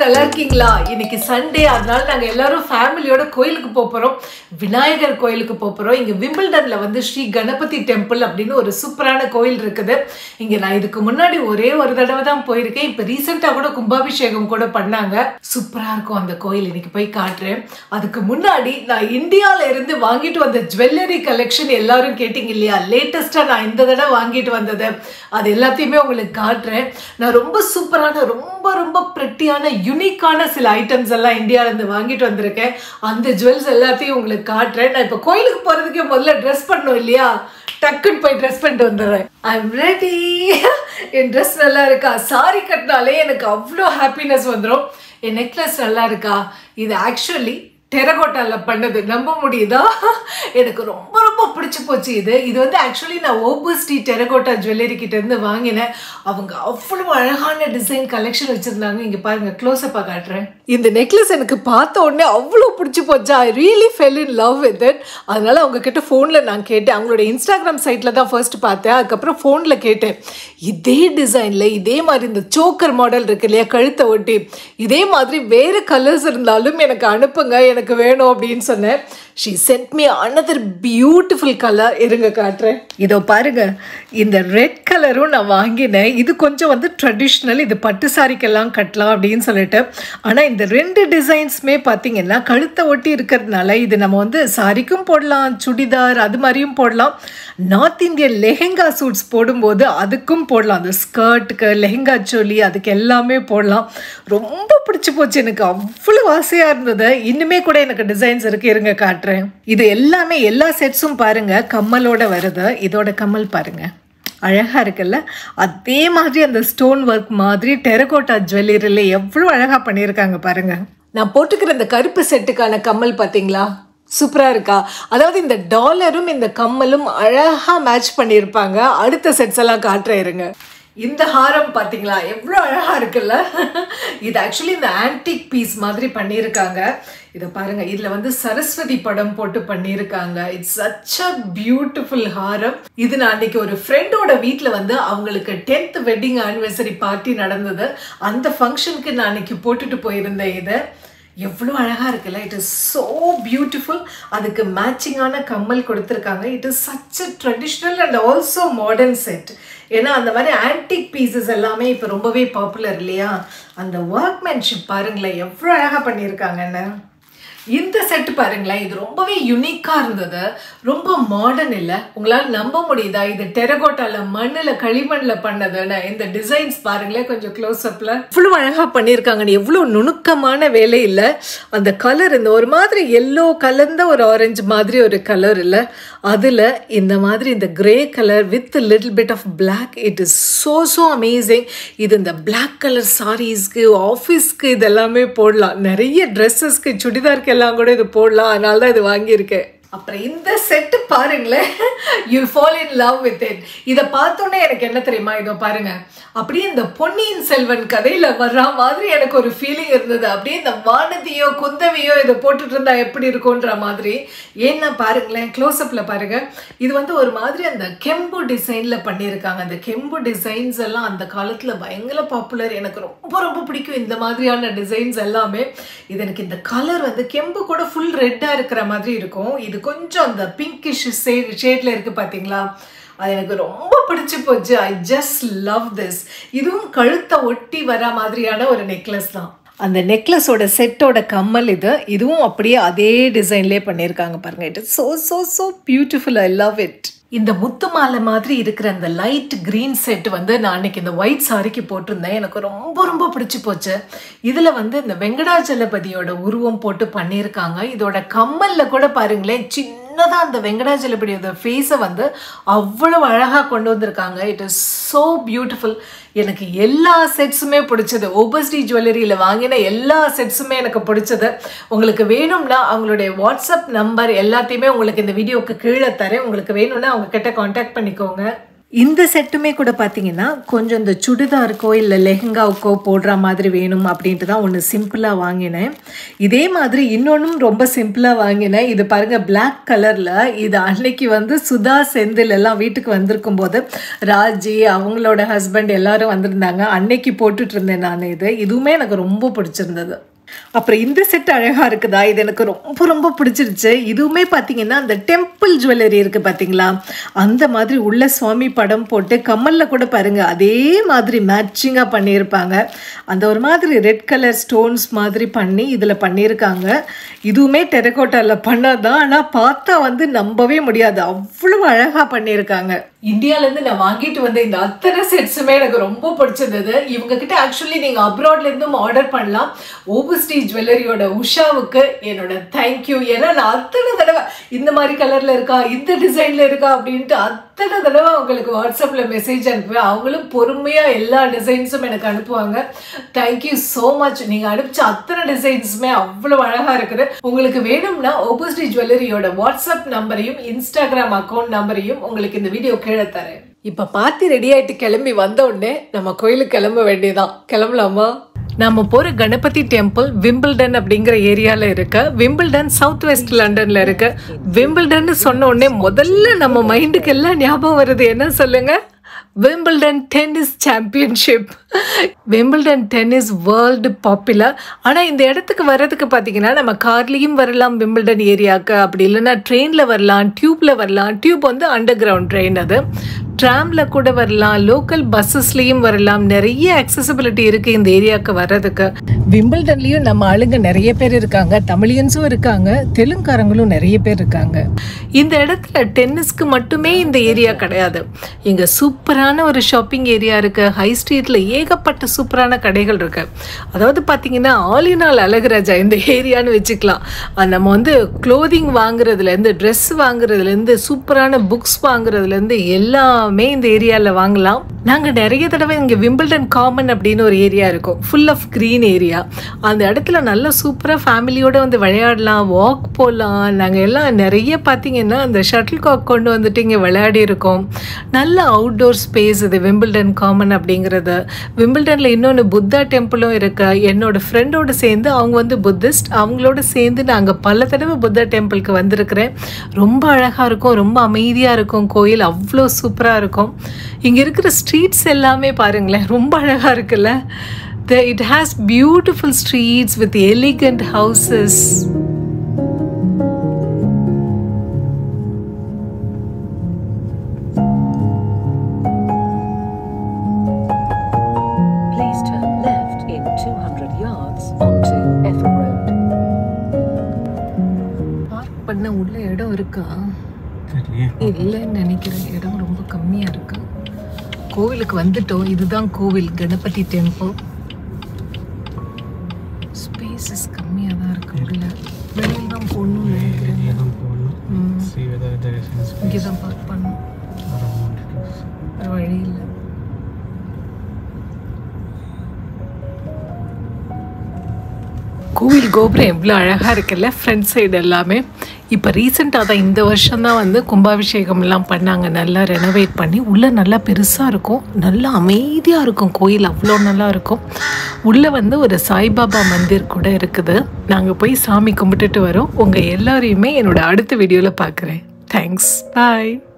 நல்லா இருக்கீங்களா இன்னைக்கு சண்டே அதனால நாங்க எல்லாரும் ஃபேமிலியோட கோயிலுக்கு போப் போறோம் விநாயகர் கோயிலுக்கு போப் போறோம் இங்க விம்பிள்டன்ல வந்து ஸ்ரீ கணபதி டெம்பிள் அப்படின்னு ஒரு சூப்பரான கோயில் இருக்குது இங்க நான் இதுக்கு முன்னாடி ஒரே ஒரு தடவை தான் போயிருக்கேன் இப்ப ரீசெண்டா கூட கும்பாபிஷேகம் கூட பண்ணாங்க சூப்பரா இருக்கும் அந்த கோயில் இன்னைக்கு போய் காட்டுறேன் அதுக்கு முன்னாடி நான் இந்தியால இருந்து வாங்கிட்டு வந்த ஜுவல்லரி கலெக்ஷன் எல்லாரும் கேட்டீங்க இல்லையா லேட்டஸ்டா நான் இந்த தடவை வாங்கிட்டு வந்தது அது எல்லாத்தையுமே உங்களுக்கு காட்டுறேன் நான் ரொம்ப சூப்பரான ரொம்ப ரொம்ப ப்ரெட்டியான யுனிக்கான சில ஐட்டம்ஸ் எல்லாம் இந்தியால இருந்து வாங்கிட்டு வந்திருக்கேன் அந்த ஜுவல்ஸ் எல்லாத்தையும் உங்களுக்கு காட்டுறேன் நான் இப்போ கோயிலுக்கு போறதுக்கே முதல்ல ட்ரெஸ் பண்ணணும் இல்லையா டக்குன்னு போய் ட்ரெஸ் பண்ணிட்டு வந்துடுறேன் ஐ எம் ரெடி என் ட்ரெஸ் நல்லா இருக்கா சாரி கட்டினாலே எனக்கு அவ்வளோ ஹாப்பினஸ் வந்துடும் என் நெக்லஸ் நல்லா இருக்கா இது ஆக்சுவலி டெரகோட்டால பண்ணது நம்ப முடியுதா எனக்கு ரொம்ப ரொம்ப பிடிச்சு போச்சு இது இது வந்து ஆக்சுவலி நான் ஓபஸ்டி டெரகோட்டா ஜுவல்லரி கிட்ட இருந்து வாங்கினேன் அவங்க அவ்வளவு அழகான டிசைன் கலெக்ஷன் வச்சிருந்தாங்க இங்க பாருங்க க்ளோஸ் அப்பா காட்டுறேன் இந்த நெக்லஸ் எனக்கு பார்த்த உடனே அவ்வளோ பிடிச்சி போச்சா I really fell in love with it அதனால அவங்க கிட்ட ஃபோனில் நான் கேட்டேன் அவங்களோட இன்ஸ்டாகிராம் சைட்டில் தான் ஃபர்ஸ்ட் பார்த்தேன் அதுக்கப்புறம் ஃபோனில் கேட்டேன் இதே டிசைனில் இதே மாதிரி இந்த சோக்கர் மாடல் இருக்கு இல்லையா கழுத்தை ஒட்டி இதே மாதிரி வேறு கலர்ஸ் இருந்தாலும் எனக்கு அனுப்புங்க எனக்கு வேணும் அப்படின்னு சொன்னேன் she sent me another beautiful colour இருங்க காட்டுறேன் இதோ பாருங்க இந்த ரெட் கலரும் நான் வாங்கினேன் இது கொஞ்சம் வந்து ட்ரெடிஷ்னல் இது பட்டு சாரிக்கெல்லாம் கட்டலாம் அப்படின்னு சொல்லிட்டு ஆனால் இந்த ரெண்டு டிசைன்ஸுமே பார்த்தீங்கன்னா கழுத்தை ஒட்டி இருக்கிறதுனால இது நம்ம வந்து சாரிக்கும் போடலாம் சுடிதார் அது மாதிரியும் போடலாம் நார்த் இந்தியன் லெஹெங்கா சூட்ஸ் போடும்போது அதுக்கும் போடலாம் அந்த ஸ்கர்ட்டுக்கு லெஹெங்கா சோலி அதுக்கு எல்லாமே போடலாம் ரொம்ப பிடிச்சி போச்சு எனக்கு அவ்வளோ ஆசையாக இருந்தது இன்னுமே கூட எனக்கு டிசைன்ஸ் இருக்கு இருங்க காட்டுறேன் இது எல்லாமே எல்லா செட்ஸும் பாருங்க கம்மலோட வருது இதோட கம்மல் பாருங்க அழகாக இருக்குல்ல அதே மாதிரி அந்த ஸ்டோன் ஒர்க் மாதிரி டெரகோட்டா ஜுவல்லரியில் எவ்வளோ அழகாக பண்ணியிருக்காங்க பாருங்க நான் போட்டுக்கிற இந்த கருப்பு செட்டுக்கான கம்மல் பார்த்தீங்களா சூப்பராக இருக்கா அதாவது இந்த டாலரும் இந்த கம்மலும் அழகாக மேட்ச் பண்ணியிருப்பாங்க அடுத்த செட்ஸ் எல்லாம் காட்டுறேன் இருங்க இந்த ஹாரம் பார்த்தீங்களா எவ்வளோ அழகாக இருக்குல்ல இது ஆக்சுவலி இந்த ஆன்டிக் பீஸ் மாதிரி பண்ணியிருக்காங்க இதை பாருங்க இதில் வந்து சரஸ்வதி படம் போட்டு பண்ணியிருக்காங்க இட்ஸ் சச் அ பியூட்டிஃபுல் ஹாரம் இது நான் அன்னைக்கு ஒரு ஃப்ரெண்டோட வீட்டில் வந்து அவங்களுக்கு டென்த் வெட்டிங் ஆனிவர்சரி பார்ட்டி நடந்தது அந்த ஃபங்க்ஷனுக்கு நான் அன்னைக்கு போட்டுட்டு போயிருந்தேன் இதை எவ்வளோ அழகாக இருக்குல்ல இட் இஸ் ஸோ பியூட்டிஃபுல் அதுக்கு மேட்சிங்கான கம்மல் கொடுத்துருக்காங்க it is such a traditional and also modern set ஏன்னா அந்த மாதிரி ஆன்டிக் பீசஸ் எல்லாமே இப்போ ரொம்பவே பாப்புலர் இல்லையா அந்த ஒர்க்மேன்ஷிப் பாருங்களேன் எவ்வளோ அழகாக பண்ணியிருக்காங்கன்னு இந்த செட்டு பாருங்களேன் இது ரொம்பவே யுனிக்காக இருந்தது ரொம்ப மாடர்ன் இல்லை உங்களால் நம்ப முடியுதா இது டெரகோட்டால மண்ணில் களிமண்ணில் பண்ணதுன்னு இந்த டிசைன்ஸ் பாருங்களேன் கொஞ்சம் க்ளோஸ் அப்பில் இவ்வளோ அழகாக பண்ணியிருக்காங்க எவ்வளோ நுணுக்கமான வேலை இல்லை அந்த கலர் இந்த ஒரு மாதிரி எல்லோ கலந்த ஒரு ஆரஞ்சு மாதிரி ஒரு கலர் இல்லை அதில் இந்த மாதிரி இந்த grey colour with little bit of black it is so so amazing இது இந்த பிளாக் கலர் சாரீஸ்க்கு ஆஃபீஸ்க்கு இதெல்லாமே போடலாம் நிறைய ட்ரெஸ்ஸஸ்க்கு சுடிதாருக்கு எல்லாம் கூட இது போடலாம் அதனால தான் இது வாங்கியிருக்கேன் அப்புறம் இந்த செட்டு பாருங்களேன் you fall in love with it இதை பார்த்தோன்னே எனக்கு என்ன தெரியுமா இதோ பாருங்க அப்படியே இந்த பொன்னியின் செல்வன் கதையில வர்ற மாதிரி எனக்கு ஒரு ஃபீலிங் இருந்தது அப்படியே இந்த வானதியோ குந்தவியோ இதை போட்டுட்டு இருந்தா எப்படி இருக்கும்ன்ற மாதிரி ஏன்னா பாருங்களேன் க்ளோஸ்அப்ல பாருங்க இது வந்து ஒரு மாதிரி அந்த கெம்பு டிசைன்ல பண்ணியிருக்காங்க அந்த கெம்பு டிசைன்ஸ் எல்லாம் அந்த காலத்துல பயங்கர பாப்புலர் எனக்கு ரொம்ப ரொம்ப பிடிக்கும் இந்த மாதிரியான டிசைன்ஸ் எல்லாமே இது எனக்கு இந்த கலர் வந்து கெம்பு கூட ஃபுல் ரெட்டா இருக்கிற மாதிரி இருக்கும் இது கொஞ்சம் அந்த பிங்கிஷ் ஷேட் ஷேட்ல இருக்கு பாத்தீங்களா அது எனக்கு ரொம்ப பிடிச்சி போச்சு ஐ ஜஸ்ட் லவ் திஸ் இதுவும் கழுத்தை ஒட்டி வர மாதிரியான ஒரு நெக்லஸ் தான் அந்த நெக்லஸோட செட்டோட கம்மல் இது இதுவும் அப்படியே அதே டிசைன்லேயே பண்ணியிருக்காங்க பாருங்க it is so so so beautiful I love it இந்த முத்து மாலை மாதிரி இருக்கிற அந்த லைட் க்ரீன் செட் வந்து நான் அன்னைக்கு இந்த ஒயிட் சாரிக்கு போட்டிருந்தேன் எனக்கு ரொம்ப ரொம்ப பிடிச்சி போச்சு இதில் வந்து இந்த வெங்கடாஜலபதியோட உருவம் போட்டு பண்ணியிருக்காங்க இதோட கம்மலில் கூட பாருங்களேன் சின்னதாக அந்த வெங்கடாஜலபதியோட ஃபேஸை வந்து அவ்வளவு அழகாக கொண்டு வந்திருக்காங்க இட் இஸ் ஸோ பியூட்டிஃபுல் எனக்கு எல்லா செட்ஸுமே பிடிச்சது ஓபஸ்டி ஜுவல்லரியில் வாங்கின எல்லா செட்ஸுமே எனக்கு பிடிச்சது உங்களுக்கு வேணும்னா அவங்களுடைய வாட்ஸ்அப் நம்பர் எல்லாத்தையுமே உங்களுக்கு இந்த வீடியோக்கு கீழே தரேன் உங்களுக்கு வேணும்னா அவங்க கிட்ட காண்டாக்ட் பண்ணிக்கோங்க இந்த செட்டுமே கூட பார்த்தீங்கன்னா கொஞ்சம் இந்த சுடிதாருக்கோ இல்லை லெஹங்காவுக்கோ போடுற மாதிரி வேணும் அப்படின்ட்டு தான் ஒன்று சிம்பிளாக வாங்கினேன் இதே மாதிரி இன்னொன்றும் ரொம்ப சிம்பிளாக வாங்கினேன் இது பாருங்கள் பிளாக் கலரில் இது அன்னைக்கு வந்து சுதா செந்தில் எல்லாம் வீட்டுக்கு வந்திருக்கும் போது ராஜி அவங்களோட ஹஸ்பண்ட் எல்லாரும் வந்திருந்தாங்க அன்னைக்கு போட்டுட்டு இருந்தேன் நான் இது இதுவுமே எனக்கு ரொம்ப பிடிச்சிருந்தது அப்புறம் இந்த செட் அழகாக இருக்குதா இது எனக்கு ரொம்ப ரொம்ப பிடிச்சிருச்சு இதுவுமே பார்த்தீங்கன்னா அந்த டெம்பிள் ஜுவல்லரி இருக்குது பார்த்தீங்களா அந்த மாதிரி உள்ள சுவாமி படம் போட்டு கம்மலில் கூட பாருங்கள் அதே மாதிரி மேட்சிங்காக பண்ணியிருப்பாங்க அந்த ஒரு மாதிரி ரெட் கலர் ஸ்டோன்ஸ் மாதிரி பண்ணி இதில் பண்ணியிருக்காங்க இதுவுமே டெரகோட்டாவில் பண்ணாதான் ஆனால் பார்த்தா வந்து நம்பவே முடியாது அவ்வளோ அழகாக பண்ணியிருக்காங்க இந்தியாவிலேருந்து நான் வாங்கிட்டு வந்த இந்த அத்தனை செட்ஸுமே எனக்கு ரொம்ப பிடிச்சிருந்தது இவங்க கிட்ட ஆக்சுவலி நீங்கள் அப்ராட்லேருந்தும் ஆர்டர் பண்ணலாம் ஓபஸ்டி ஜுவல்லரியோட உஷாவுக்கு என்னோட தேங்க்யூ ஏன்னா நான் அத்தனை தடவை இந்த மாதிரி கலரில் இருக்கா இந்த டிசைனில் இருக்கா அப்படின்ட்டு அத்தனை தடவை அவங்களுக்கு வாட்ஸ்அப்பில் மெசேஜ் அனுப்புவேன் அவங்களும் பொறுமையாக எல்லா டிசைன்ஸும் எனக்கு அனுப்புவாங்க தேங்க்யூ ஸோ மச் நீங்கள் அனுப்பிச்ச அத்தனை டிசைன்ஸுமே அவ்வளோ அழகாக இருக்குது உங்களுக்கு வேணும்னா ஓபஸ்டி ஜுவல்லரியோட வாட்ஸ்அப் நம்பரையும் இன்ஸ்டாகிராம் அக்கௌண்ட் நம்பரையும் உங்களுக்கு இந்த வீடியோ கீழே தரேன் இப்போ பார்த்து ரெடி ஆகிட்டு கிளம்பி வந்த உடனே நம்ம கோயிலுக்கு கிளம்ப வேண்டியதான் கிளம்பலாமா நம்ம போகிற கணபதி டெம்பிள் விம்பிள்டன் அப்படிங்கிற ஏரியாவில் இருக்க விம்பிள்டன் சவுத் வெஸ்ட் லண்டனில் இருக்கு விம்பிள்டன் சொன்ன உடனே முதல்ல நம்ம மைண்டுக்கு எல்லாம் ஞாபகம் வருது என்ன சொல்லுங்க Wimbledon tennis championship Wimbledon tennis world popular ஆனால் இந்த இடத்துக்கு வர்றதுக்கு பார்த்தீங்கன்னா நம்ம கார்லேயும் வரலாம் விம்பிள்டன் ஏரியாவுக்கு அப்படி இல்லைன்னா ட்ரெயினில் வரலாம் டியூப்பில் வரலாம் டியூப் வந்து அண்டர் கிரவுண்ட் ட்ரெயின் அது ட்ராமில் கூட வரலாம் லோக்கல் பஸ்ஸஸ்லேயும் வரலாம் நிறைய அக்சசபிலிட்டி இருக்குது இந்த ஏரியாவுக்கு வர்றதுக்கு விம்பிள்டன்லேயும் நம்ம ஆளுங்க நிறைய பேர் இருக்காங்க தமிழியன்ஸும் இருக்காங்க தெலுங்காரங்களும் நிறைய பேர் இருக்காங்க இந்த இடத்துல டென்னிஸ்க்கு மட்டுமே இந்த ஏரியா கிடையாது இங்கே சூப்பரான ஒரு ஷாப்பிங் ஏரியா இருக்குது ஹை ஸ்ட்ரீட்டில் ஏகப்பட்ட சூப்பரான கடைகள் இருக்கு அதாவது பார்த்தீங்கன்னா ஆலினால் அழகுராஜா இந்த ஏரியான்னு வச்சுக்கலாம் அஹ் நம்ம வந்து க்ளோதிங் வாங்குறதுலேருந்து ட்ரெஸ் வாங்குறதுலேருந்து சூப்பரான புக்ஸ் வாங்குறதுலேருந்து எல்லாமே இந்த ஏரியாவில் வாங்கலாம் நாங்கள் நிறைய தடவை இங்கே விம்பிள்டன் காமன் அப்படின்னு ஒரு ஏரியா இருக்கும் ஃபுல் ஆஃப் க்ரீன் ஏரியா அந்த இடத்துல நல்லா சூப்பராக ஃபேமிலியோடு வந்து விளையாடலாம் வாக் போகலாம் நாங்கள் எல்லாம் நிறைய பார்த்தீங்கன்னா அந்த ஷட்டில் காக் கொண்டு வந்துட்டு இங்கே விளையாடி இருக்கோம் நல்ல அவுட்டோர் ஸ்பேஸ் இது விம்பிள்டன் காமன் அப்படிங்கிறது விம்பிள்டனில் இன்னொன்று புத்தா டெம்பிளும் இருக்கு என்னோட ஃப்ரெண்டோடு சேர்ந்து அவங்க வந்து புத்திஸ்ட் அவங்களோட சேர்ந்து நாங்கள் பல தடவை புத்தா டெம்பிளுக்கு வந்திருக்கிறேன் ரொம்ப அழகாக இருக்கும் ரொம்ப அமைதியாக இருக்கும் கோயில் அவ்வளோ சூப்பராக இருக்கும் இங்கே இருக்கிற ஸ்ட்ரீட்ஸ் எல்லாமே பாருங்களேன் ரொம்ப அழகாக இருக்குல்ல the it has beautiful streets with elegant houses Please turn left in 200 yards onto Effel Road. Park பண்ண உள்ள இடம் இருக்கா தெரியலையே இல்லைன்னு நினைக்கிறேன் இடம் ரொம்ப கம்மியாக இருக்கு கோவிலுக்கு வந்துட்டோம் இதுதான் கோவில் கணபதி டெம்பிள் ஸ்பேசஸ் கம்மியாக தான் இருக்கு உள்ள வெளியில் தான் போகணும்னு நினைக்கிறேன் ஏரியா தான் போகணும் ம். see whether there is any space இங்கே தான் பார்க் பண்ணணும் around it. வேறு வழி இல்லை கோவில் கோபுரம் எவ்வளோ அழகாக இருக்குல்ல ஃப்ரண்ட் சைடு எல்லாமே இப்போ ரீசெண்டாக தான் இந்த வருஷம் தான் வந்து கும்பாபிஷேகம்லாம் பண்ணாங்க நல்லா ரெனோவேட் பண்ணி உள்ளே நல்லா பெருசாக இருக்கும் நல்லா அமைதியாக இருக்கும் கோயில் அவ்வளோ நல்லா இருக்கும் உள்ளே வந்து ஒரு சாய்பாபா மந்திர் கூட இருக்குது நாங்கள் போய் சாமி கும்பிட்டுட்டு வரோம் உங்கள் எல்லாரையுமே என்னோட அடுத்த வீடியோவில் பார்க்குறேன் தேங்க்ஸ் பாய்